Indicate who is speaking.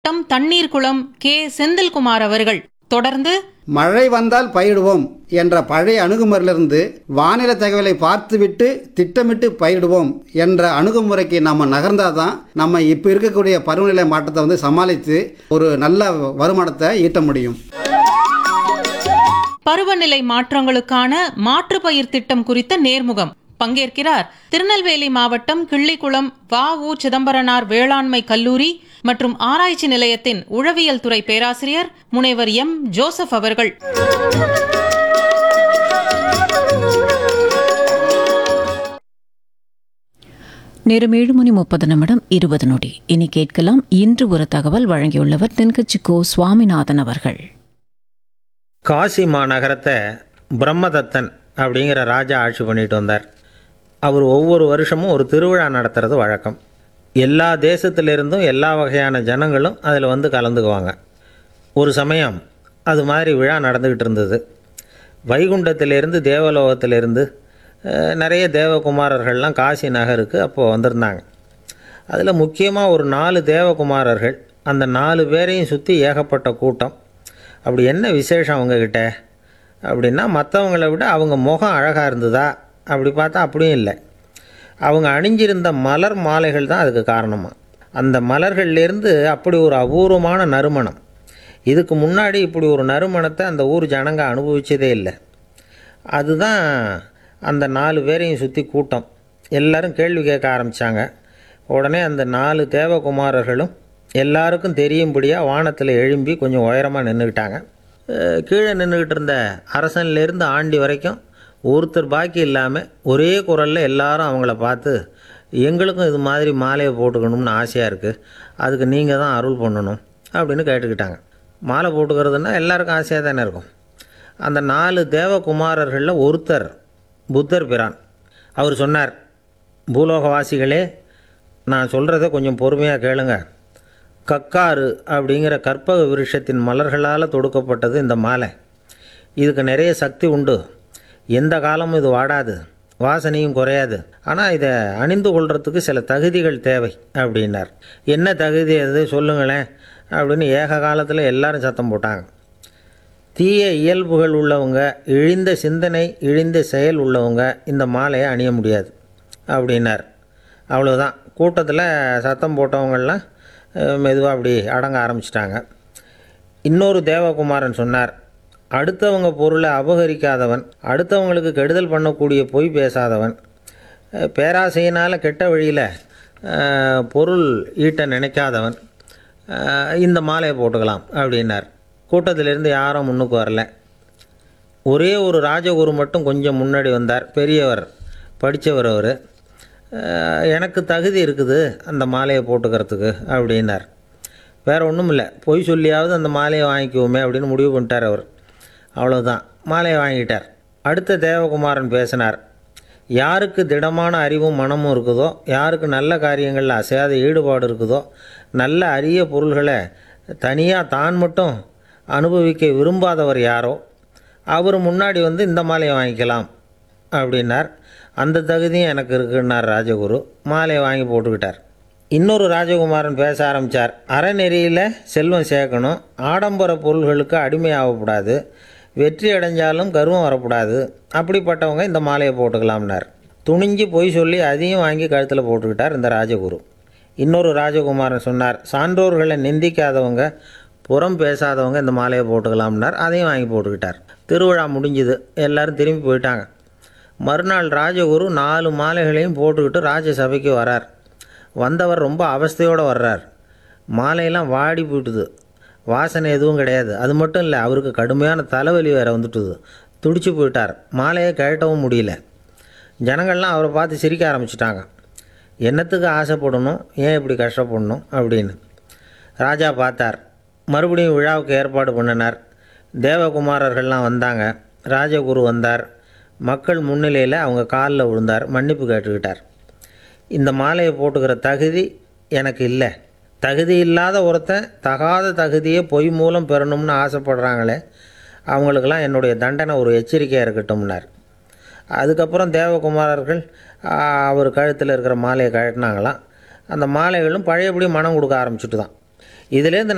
Speaker 1: டம் தண்ணீர் குளம் கே செந்தில்குமார் அவர்கள் தொடர்ந்து
Speaker 2: மழை வந்தால் பயிரிடுவோம் என்ற பழைய அணுகுமுறையிலிருந்து வானிலை தகவலை பார்த்துவிட்டு திட்டமிட்டு பயிரிடுவோம் என்ற அணுகுமுறைக்கு நம்ம நகர்ந்தாதான் நம்ம இப்போ இருக்கக்கூடிய பருவநிலை மாற்றத்தை வந்து சமாளித்து ஒரு நல்ல வருமானத்தை ஈட்ட முடியும்
Speaker 1: பருவநிலை மாற்றங்களுக்கான மாற்றுப்பயிர் திட்டம் குறித்த நேர்முகம் பங்கேற்கிறார் திருநெல்வேலி மாவட்டம் கிள்ளிக்குளம் வ உ சிதம்பரனார் வேளாண்மை கல்லூரி மற்றும் ஆராய்ச்சி நிலையத்தின் உழவியல் துறை பேராசிரியர் முனைவர் எம் ஜோசப் அவர்கள்
Speaker 3: நேரம் ஏழு மணி முப்பது நிமிடம் இருபது நொடி இனி கேட்கலாம் இன்று ஒரு தகவல் வழங்கியுள்ளவர் தென்கட்சி கோ சுவாமிநாதன் அவர்கள்
Speaker 4: காசி மாநகரத்தை பிரம்மதத்தன் அப்படிங்கிற ராஜா ஆட்சி பண்ணிட்டு வந்தார் அவர் ஒவ்வொரு வருஷமும் ஒரு திருவிழா நடத்துறது வழக்கம் எல்லா தேசத்திலிருந்தும் எல்லா வகையான ஜனங்களும் அதில் வந்து கலந்துக்குவாங்க ஒரு சமயம் அது மாதிரி விழா நடந்துக்கிட்டு இருந்தது வைகுண்டத்திலிருந்து தேவலோகத்திலிருந்து அஹ், நிறைய தேவகுமாரர்கள்லாம் காசி நகருக்கு அப்போது வந்திருந்தாங்க அதில் முக்கியமாக ஒரு நாலு தேவகுமாரர்கள் அந்த நாலு பேரையும் சுற்றி ஏகப்பட்ட கூட்டம் அப்படி என்ன விசேஷம் அவங்கக்கிட்ட அப்படின்னா மற்றவங்கள விட அவங்க முகம் அழகாக இருந்ததா அப்படி பார்த்தா அப்படியும் இல்லை அவங்க அணிஞ்சிருந்த மலர் மாலைகள் தான் அதுக்கு காரணமாக அந்த மலர்கள்லேருந்து அப்படி ஒரு அபூர்வமான நறுமணம் இதுக்கு முன்னாடி இப்படி ஒரு நறுமணத்தை அந்த ஊர் ஜனங்க அனுபவிச்சதே இல்லை அதுதான் அந்த நாலு பேரையும் சுற்றி கூட்டம் எல்லாரும் கேள்வி கேட்க ஆரம்பித்தாங்க உடனே அந்த நாலு தேவகுமாரர்களும் எல்லாருக்கும் தெரியும்படியாக வானத்தில் எழும்பி கொஞ்சம் உயரமாக நின்றுக்கிட்டாங்க அஹ் கீழே நின்றுக்கிட்டு இருந்த அரசன்லேருந்து ஆண்டி வரைக்கும் ஒருத்தர் பாக்கி இல்லாமல் ஒரே குரலில் எல்லாரும் அவங்கள பார்த்து எங்களுக்கும் இது மாதிரி மாலையை போட்டுக்கணும்னு ஆசையாக இருக்குது அதுக்கு நீங்கள் தான் அருள் பண்ணணும் அப்படின்னு கேட்டுக்கிட்டாங்க மாலை போட்டுக்கிறதுனா எல்லாருக்கும் ஆசையாக தானே இருக்கும் அந்த நாலு தேவகுமாரர்களில் ஒருத்தர் புத்தர் பிரான் அவர் சொன்னார் பூலோகவாசிகளே நான் சொல்கிறத கொஞ்சம் பொறுமையாக கேளுங்க கக்காரு அப்படிங்கிற கற்பக விருஷத்தின் மலர்களால் தொடுக்கப்பட்டது இந்த மாலை இதுக்கு நிறைய சக்தி உண்டு எந்த காலமும் இது வாடாது வாசனையும் குறையாது ஆனால் இதை அணிந்து கொள்றதுக்கு சில தகுதிகள் தேவை அப்படின்னார் என்ன தகுதி அது சொல்லுங்களேன் அப்படின்னு ஏக காலத்தில் எல்லாரும் சத்தம் போட்டாங்க தீய இயல்புகள் உள்ளவங்க இழிந்த சிந்தனை இழிந்த செயல் உள்ளவங்க இந்த மாலையை அணிய முடியாது அப்படின்னார் அவ்வளோதான் கூட்டத்தில் சத்தம் போட்டவங்கெல்லாம் மெதுவாக அப்படி அடங்க ஆரம்பிச்சிட்டாங்க இன்னொரு தேவகுமாரன் சொன்னார் அடுத்தவங்க பொருளை அபகரிக்காதவன் அடுத்தவங்களுக்கு கெடுதல் பண்ணக்கூடிய பொய் பேசாதவன் அஹ், பேராசையினால் கெட்ட வழியில் அஹ், பொருள் ஈட்ட நினைக்காதவன் அஹ், இந்த மாலையை போட்டுக்கலாம் அப்படின்னார் கூட்டத்திலிருந்து யாரும் முன்னுக்கு வரல ஒரே ஒரு ராஜகுரு மட்டும் கொஞ்சம் முன்னாடி வந்தார் பெரியவர் படித்தவர் அவர் எனக்கு தகுதி இருக்குது அந்த மாலையை போட்டுக்கிறதுக்கு அப்படின்னார் வேறு ஒன்றும் இல்லை பொய் சொல்லியாவது அந்த மாலையை வாங்கிக்குவோமே அப்படின்னு முடிவு பண்ணிட்டார் அவர் அவ்வளோதான் மாலையை வாங்கிட்டார் அடுத்த தேவகுமாரன் பேசினார் யாருக்கு திடமான அறிவும் மனமும் இருக்குதோ யாருக்கு நல்ல காரியங்களில் அசையாத ஈடுபாடு இருக்குதோ நல்ல அரிய பொருள்களை தனியாக தான் மட்டும் அனுபவிக்க விரும்பாதவர் யாரோ அவர் முன்னாடி வந்து இந்த மாலையை வாங்கிக்கலாம் அப்படின்னார் அந்த தகுதியும் எனக்கு இருக்குன்னார் ராஜகுரு மாலையை வாங்கி போட்டுக்கிட்டார் இன்னொரு ராஜகுமாரன் பேச ஆரம்பித்தார் அறநெறியில் செல்வம் சேர்க்கணும் ஆடம்பர பொருள்களுக்கு அடிமையாகக்கூடாது வெற்றி அடைஞ்சாலும் கர்வம் வரக்கூடாது அப்படிப்பட்டவங்க இந்த மாலையை போட்டுக்கலாம்னார் துணிஞ்சு பொய் சொல்லி அதையும் வாங்கி கழுத்தில் போட்டுக்கிட்டார் இந்த ராஜகுரு இன்னொரு ராஜகுமாரன் சொன்னார் சான்றோர்களை நிந்திக்காதவங்க புறம் பேசாதவங்க இந்த மாலையை போட்டுக்கலாம்னார் அதையும் வாங்கி போட்டுக்கிட்டார் திருவிழா முடிஞ்சுது எல்லாரும் திரும்பி போயிட்டாங்க மறுநாள் ராஜகுரு நாலு மாலைகளையும் போட்டுக்கிட்டு ராஜசபைக்கு வரார் வந்தவர் ரொம்ப அவஸ்தையோடு வர்றார் மாலையெல்லாம் வாடி போயிட்டுது வாசனை எதுவும் கிடையாது அது மட்டும் இல்லை அவருக்கு கடுமையான தலைவலி வேறு வந்துட்டுது துடிச்சு போயிட்டார் மாலையை கழட்டவும் முடியல ஜனங்கள்லாம் அவரை பார்த்து சிரிக்க ஆரம்பிச்சிட்டாங்க என்னத்துக்கு ஆசைப்படணும் ஏன் இப்படி கஷ்டப்படணும் அப்படின்னு ராஜா பார்த்தார் மறுபடியும் விழாவுக்கு ஏற்பாடு பண்ணினார் தேவகுமாரர்கள்லாம் வந்தாங்க ராஜகுரு வந்தார் மக்கள் முன்னிலையில் அவங்க காலில் விழுந்தார் மன்னிப்பு கேட்டுக்கிட்டார் இந்த மாலையை போட்டுக்கிற தகுதி எனக்கு இல்லை தகுதி இல்லாத ஒருத்தன் தகாத தகுதியை பொய் மூலம் பெறணும்னு ஆசைப்படுறாங்களே அவங்களுக்கெல்லாம் என்னுடைய தண்டனை ஒரு எச்சரிக்கையாக இருக்கட்டும்னார் அதுக்கப்புறம் தேவகுமாரர்கள் ஆ, அவர் கழுத்தில் இருக்கிற மாலையை கழட்டினாங்களாம் அந்த மாலைகளும் பழையபடி மனம் கொடுக்க ஆரம்பிச்சுட்டு தான் இதுலேருந்து